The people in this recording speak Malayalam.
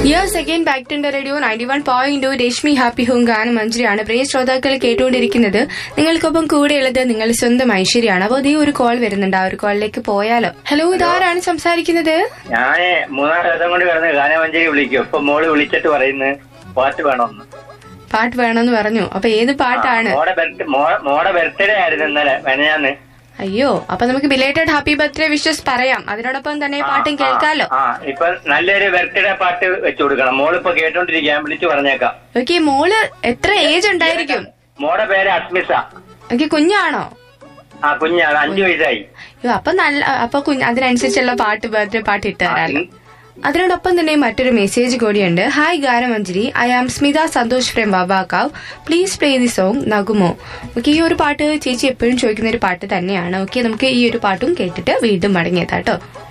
yes again back to radio ninety one point Rashmi happy home ഗാനം മഞ്ജരിയാണ് പ്രിയ ശ്രോതാക്കൾ കേട്ടുകൊണ്ടിരിക്കുന്നത് നിങ്ങൾക്കൊപ്പം കൂടെയുള്ളത് നിങ്ങൾ സ്വന്തം ഐശ്വര്യാണ് അപ്പോൾ ഇതേ ഒരു കോൾ വരുന്നുണ്ട് ആ ഒരു കോളിലേക്ക് പോയാലോ ഹലോ ഇതാരാണ് സംസാരിക്കുന്നത് ഞാന് മൂന്നാം ദിവസം കൊണ്ട് കിടന്ന് ഗാനമഞ്ജരി വിളിക്കും ഇപ്പൊ മോള് വിളിച്ചിട്ട് പറയുന്നു പാട്ട് വേണമെന്ന് പാട്ട് വേണമെന്ന് പറഞ്ഞു അപ്പൊ ഏത് പാട്ടാണ് മോടെ ബർത്ത് മോടെ ബർത്ത്ഡേ ആയിരുന്നു ഇന്നലെ മെനയാന്ന് അയ്യോ അപ്പൊ നമുക്ക് ബിലേറ്റഡ് ഹാപ്പി ബർത്ത്ഡേ വിഷസ് പറയാം അതിനോടൊപ്പം തന്നെ ഈ പാട്ടും കേൾക്കാലോ ആ ഇപ്പൊ നല്ലൊരു ബർത്ത്ഡേ പാട്ട് വെച്ചു കൊടുക്കണം മോളിപ്പോ കേട്ടോണ്ടിരിക്കാൻ വിളിച്ചു പറഞ്ഞേക്കാം ഓക്കെ മോള് എത്ര ഏജ് ഉണ്ടായിരിക്കും മോടെ പേര് അസ്മിസ ഓക്കെ കുഞ്ഞാണോ ആ കുഞ്ഞാണ് അഞ്ചു വയസ്സായി അയ്യോ അപ്പൊ നല്ല അപ്പൊ കുഞ്ഞ് അതിനനുസരിച്ചുള്ള പാട്ട് ബർത്ത്ഡേ പാട്ട് ഇട്ട് തരാമല്ലോ അതിനോടൊപ്പം തന്നെ മറ്റൊരു മെസ്സേജ് കൂടിയുണ്ട് ഹായ് ഗാനമഞ്ജരി I am Smitha Santhosh from Vavakkavu please play the song Nagumo okay ഈ ഒരു പാട്ട് ചേച്ചി എപ്പോഴും ചോദിക്കുന്ന ഒരു പാട്ട് തന്നെയാണ് ഓക്കെ നമുക്ക് ഈ ഒരു പാട്ടും കേട്ടിട്ട് വീണ്ടും മടങ്ങിയെത്താട്ടോ